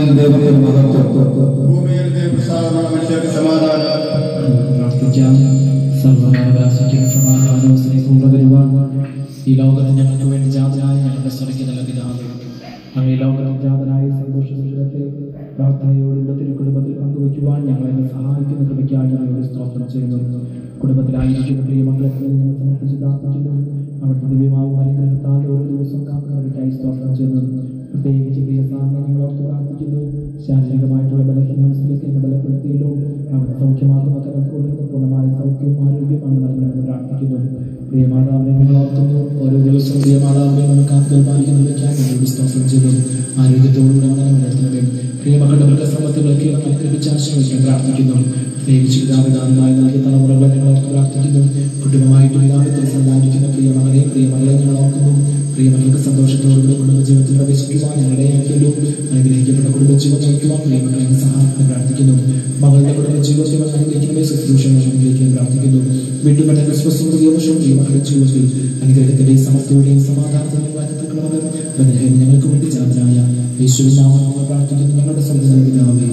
ദൈവത്തിന് മഹത്വം ഭൂമിയിൽ ദൈവപ്രസാദമുള്ള മനുഷ്യർക്ക് സമാധാനം പ്രാർത്ഥിക്കാം സർവനാവകാശിക്കും സമാധാനവും സ്നേഹവും പകരുവാൻ ഈ ലോകത്ത് ഞങ്ങൾക്ക് വേണ്ടി ജാതനായ ഞങ്ങളുടെ സ്വർഗീയ പിതാവ് അങ്ങ് ഈ ലോകത്തിൽ ജാതനായ സന്തോഷ ജീവിതത്തെ പ്രാർത്ഥനയോടുള്ള തിരുക്കുടുംബത്തിൽ പങ്കുവയ്ക്കുവാൻ ഞങ്ങളെ സഹായിക്കുന്ന കൃപയ്ക്കായി ഞങ്ങളുടെ സ്തോത്രം ചെയ്യുന്നു കുടുംബത്തിലായിരിക്കുന്ന പ്രിയമക്കളെ ഞങ്ങൾ സമർപ്പിച്ച് പ്രാർത്ഥിക്കുന്നു അവിടുത്തെ ദിവ്യമാവും അനുഗ്രഹത്താൽ ഓരോ ദിവസവും കാക്കുന്നവർക്കായി സ്തോത്രം ചെയ്യുന്നു പ്രത്യേകിച്ച് പ്രിയ സാറിനെ ഞങ്ങൾ ഓർത്ത് പ്രാർത്ഥിക്കുന്നു ശാരീരികമായിട്ടുള്ള ബലഹീനാവസ്ഥയൊക്കെ എന്നെ ബലപ്പെടുത്തിയല്ലോ അവിടെ സൗഖ്യമാകുന്നൊക്കെ കൊണ്ടിരുന്ന പൂർണ്ണമായ സൗഖ്യവും ആരോഗ്യമാണ് നൽകണമെന്ന് പ്രാർത്ഥിക്കുന്നു പ്രിയ മാതാവിനെ ഞങ്ങൾ ഓർത്തുന്നു ഓരോ ദിവസവും പ്രിയ മാതാവിനെ നമുക്ക് പരിപാലിക്കുന്നതിലേക്കാണ് ഞങ്ങളോട് സ്തോത്രം ചെയ്തു ആരോഗ്യത്തോടുകൂടെ നടത്തണമേ പ്രിയ മക്കളുടെ മൃഗസമ്പത്തുകളൊക്കെ അനുഗ്രഹിച്ച് ആശ്രയിക്കാൻ പ്രാർത്ഥിക്കുന്നു പ്രത്യേകിച്ച് പിതാപിതാവിനായി നൽകിയ തലമുറകളെ ഞങ്ങൾ ഓർത്ത് പ്രാർത്ഥിക്കുന്നു കുടുംബമായിട്ട് പിതാവിത്തിൽ സമ്മാനിക്കുന്ന പ്രിയ മകനെ പ്രിയ മകളെ ഞങ്ങൾ ഓർക്കുന്നു പ്രിയ മക്കൾക്ക് സന്തോഷത്തോടുകൂടി കുടുംബ ജീവിതത്തിൽ പ്രവേശിക്കുവാൻ ഞങ്ങളുടെ ആക്കിയല്ലോ അനുഗ്രഹിക്കപ്പെട്ട കുടുംബ ജീവിതം നയിക്കുവാൻ പ്രിയ മക്കളെ സഹായിക്കാൻ പ്രാർത്ഥിക്കുന്നു മകളുടെ കുടുംബ ജീവിതത്തിൽ അനുഗ്രഹിക്കണമേ ശുശ്രൂഷകൾ അനുഗ്രഹിക്കാൻ പ്രാർത്ഥിക്കുന്നു വീണ്ടും ക്രിസ്മസും പുതിയ വർഷവും പ്രിയ മക്കളുടെ ജീവിതത്തിൽ അനുഗ്രഹത്തിന്റെയും സമസ്തയുടെയും സമാധാനത്തിന്റെയും വാക്യത്തിൽക്കളവരും ബന്ധം ഞങ്ങൾക്ക് വേണ്ടി ജാതരായ യേശുവിൻ നാമത്തിൽ പ്രാർത്ഥിക്കുന്നു ഞങ്ങളുടെ സ്വന്തം പിതാവേ